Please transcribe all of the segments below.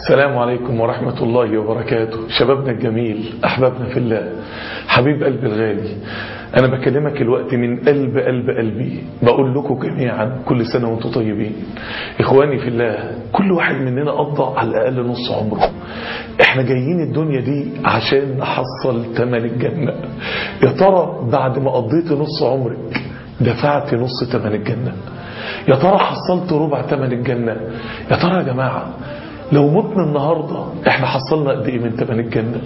السلام عليكم ورحمة الله وبركاته شبابنا الجميل أحبابنا في الله حبيب قلبي الغالي أنا بكلمك الوقت من قلب قلب قلبي بقول لكم جميعا كل سنة وانتم طيبين إخواني في الله كل واحد مننا قضى على الأقل نص عمره احنا جايين الدنيا دي عشان نحصل تمن الجنة يا ترى بعد ما قضيت نص عمرك دفعت نص تمن الجنة يا ترى حصلت ربع تمن الجنة يا ترى يا جماعة لو متنا النهاردة احنا حصلنا قد ايه من تمن الجنة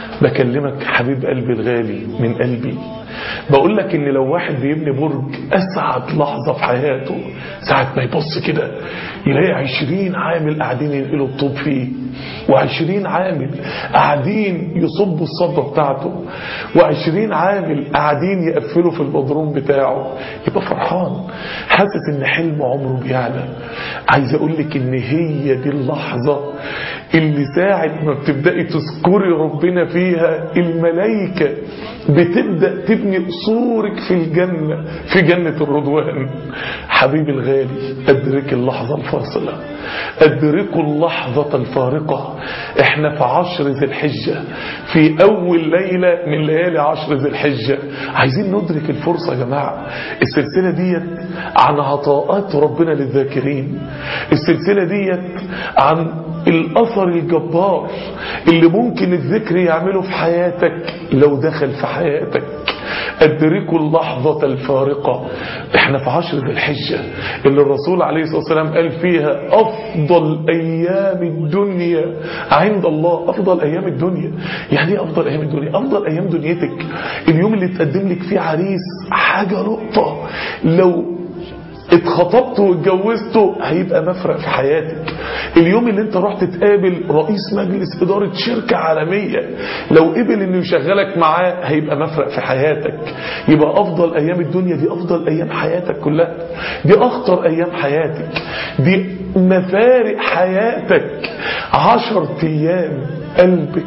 بكلمك حبيب قلبي الغالي من قلبي بقول لك ان لو واحد بيبني برج اسعد لحظة في حياته ساعة ما يبص كده يلاقي عشرين عامل قاعدين ينقلوا الطوب فيه وعشرين عامل قاعدين يصبوا الصبة بتاعته وعشرين عامل قاعدين يقفلوا في البدروم بتاعه يبقى فرحان حاسس ان حلم عمره بيعلى عايز اقول لك ان هي دي اللحظة اللي ساعة ما بتبدأي تذكري ربنا فيها الملائكة بتبدأ تبني قصورك في الجنة في جنة الرضوان حبيبي الغالي أدرك اللحظة الفاصلة أدركوا اللحظة الفارقة احنا في عشر ذي الحجة في أول ليلة من ليالي عشر ذي الحجة عايزين ندرك الفرصة يا جماعة السلسلة ديت عن عطاءات ربنا للذاكرين السلسلة ديت عن الأثر الجبار اللي ممكن الذكر يعمله في حياتك لو دخل في حياتك أدركوا اللحظة الفارقة احنا في عشر ذي الحجة اللي الرسول عليه الصلاة والسلام قال فيها أفضل أيام الدنيا عند الله أفضل أيام الدنيا يعني ايه أفضل أيام الدنيا أفضل أيام دنيتك اليوم اللي تقدم لك فيه عريس حاجة نقطة لو اتخطبت واتجوزته هيبقى مفرق في حياتك اليوم اللي انت رحت تقابل رئيس مجلس إدارة شركة عالمية لو قبل انه يشغلك معاه هيبقى مفرق في حياتك يبقى افضل ايام الدنيا دي افضل ايام حياتك كلها دي اخطر ايام حياتك دي مفارق حياتك عشر ايام قلبك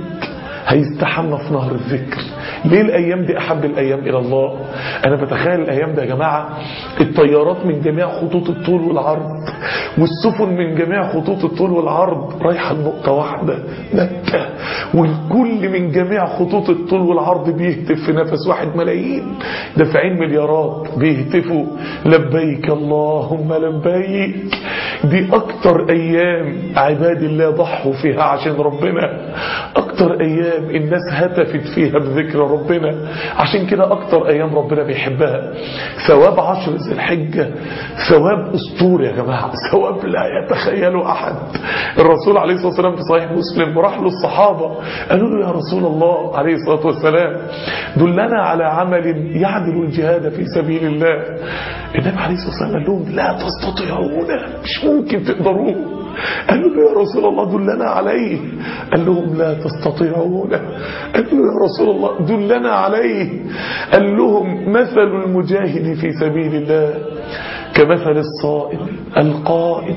هيستحمى في نهر الذكر ليه الايام دي احب الايام الى الله انا بتخيل الايام دي يا جماعه الطيارات من جميع خطوط الطول والعرض والسفن من جميع خطوط الطول والعرض رايحه لنقطه واحده مكه والكل من جميع خطوط الطول والعرض بيهتف في نفس واحد ملايين دافعين مليارات بيهتفوا لبيك اللهم لبيك دي اكتر ايام عباد الله ضحوا فيها عشان ربنا اكتر ايام الناس هتفت فيها بذكر ربنا عشان كده اكتر ايام ربنا بيحبها ثواب عشر ذي الحجة ثواب اسطوري يا جماعة ثواب لا يتخيله احد الرسول عليه الصلاة والسلام في صحيح مسلم راح له الصحابة قالوا له يا رسول الله عليه الصلاة والسلام دلنا على عمل يعدل الجهاد في سبيل الله النبي عليه الصلاة والسلام قال لهم لا تستطيعون مش ممكن تقدروه قالوا له يا رسول الله دلنا عليه قال لهم لا تستطيعون قالوا له يا رسول الله دلنا عليه قال لهم مثل المجاهد في سبيل الله كمثل الصائم القائم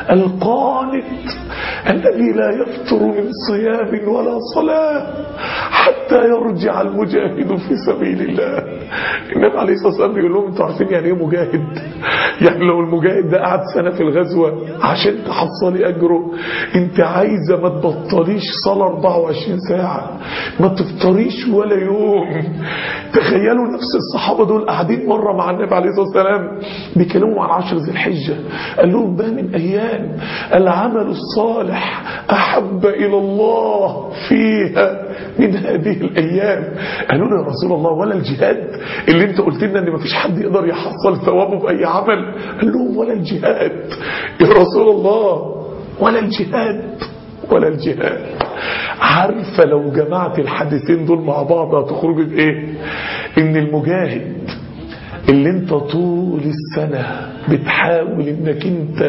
القانت الذي لا يفتر من صيام ولا صلاة حتى يرجع المجاهد في سبيل الله النبي عليه الصلاة والسلام بيقول لهم انتوا عارفين يعني ايه مجاهد يعني لو المجاهد ده قعد سنة في الغزوة عشان تحصلي أجره انت عايزة ما تبطليش صلاة 24 ساعة ما تفطريش ولا يوم تخيلوا نفس الصحابة دول قاعدين مرة مع النبي عليه الصلاة والسلام بيكلموا عن عشر ذي الحجة قال لهم ده من أيام العمل الصالح أحب إلى الله فيها من هذه الأيام قالوا له يا رسول الله ولا الجهاد اللي انت قلت لنا ان مفيش حد يقدر يحصل ثوابه بأي عمل قال لهم ولا الجهاد يا رسول الله ولا الجهاد ولا الجهاد عارفة لو جمعت الحديثين دول مع بعض هتخرجوا بإيه إن المجاهد اللي انت طول السنة بتحاول انك انت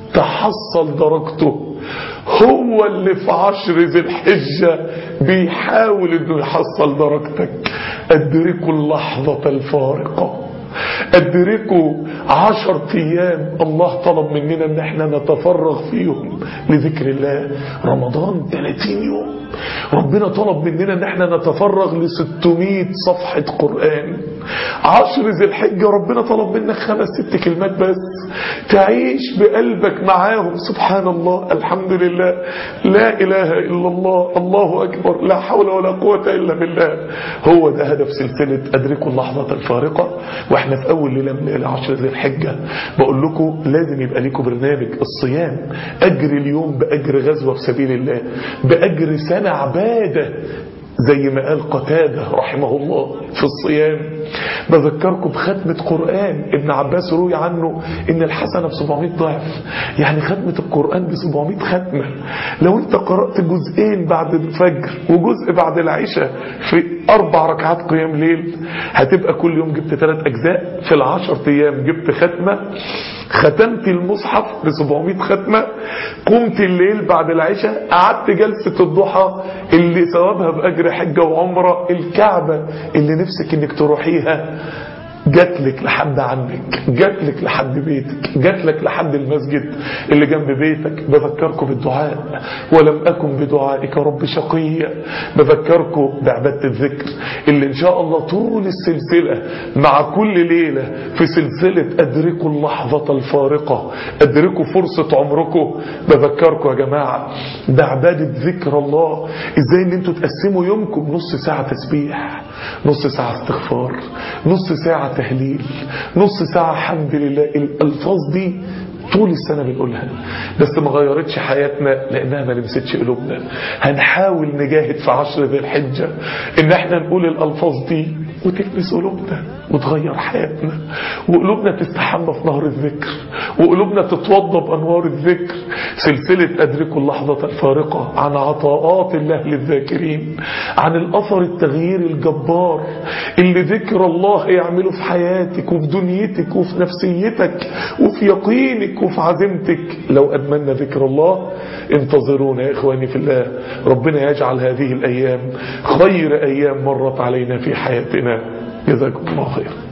تحصل درجته هو اللي في عشر ذي الحجة بيحاول انه يحصل درجتك ادركوا اللحظة الفارقة ادركوا عشر ايام الله طلب مننا ان احنا نتفرغ فيهم لذكر الله رمضان 30 يوم ربنا طلب مننا ان احنا نتفرغ ل 600 صفحة قرآن عشر ذي الحجة ربنا طلب منك خمس ست كلمات بس تعيش بقلبك معاهم سبحان الله الحمد لله لا إله إلا الله الله أكبر لا حول ولا قوة إلا بالله هو ده هدف سلسلة أدركوا اللحظة الفارقة وإحنا في أول ليلة من ليلة عشر ذي الحجة بقول لكم لازم يبقى لكم برنامج الصيام أجر اليوم بأجر غزوة في سبيل الله بأجر سنة عبادة زي ما قال قتادة رحمه الله في الصيام بذكركم بختمة قرآن ابن عباس روي عنه ان الحسنة ب 700 ضعف يعني ختمة القرآن ب 700 ختمة لو انت قرأت جزئين بعد الفجر وجزء بعد العشاء في اربع ركعات قيام ليل هتبقى كل يوم جبت ثلاث اجزاء في العشر ايام جبت ختمة ختمت المصحف ب 700 ختمة قمت الليل بعد العشاء قعدت جلسة الضحى اللي ثوابها بأجر حجة وعمرة الكعبة اللي نفسك انك تروحيها جاتلك لحد عنك جاتلك لحد بيتك جاتلك لحد المسجد اللي جنب بيتك بذكركم بالدعاء ولم أكن بدعائك رب شقيا بذكركم بعبادة الذكر اللي إن شاء الله طول السلسلة مع كل ليلة في سلسلة أدركوا اللحظة الفارقة أدركوا فرصة عمركم بذكركم يا جماعة بعبادة ذكر الله إزاي إن أنتوا تقسموا يومكم نص ساعة تسبيح نص ساعة استغفار نص ساعة تهليل نص ساعة حمد لله الألفاظ دي طول السنة بنقولها بس ما غيرتش حياتنا لأنها ما لمستش قلوبنا هنحاول نجاهد في عشر ذي الحجة إن احنا نقول الألفاظ دي وتلمس قلوبنا وتغير حياتنا وقلوبنا تستحمى في نهر الذكر وقلوبنا تتوضى بأنوار الذكر سلسلة أدركوا اللحظة الفارقة عن عطاءات الله للذاكرين عن الأثر التغيير الجبار اللي ذكر الله يعمله في حياتك وفي دنيتك وفي نفسيتك وفي يقينك وفي عزيمتك لو أدمنا ذكر الله انتظرونا يا إخواني في الله ربنا يجعل هذه الأيام خير أيام مرت علينا في حياتنا جزاكم الله خير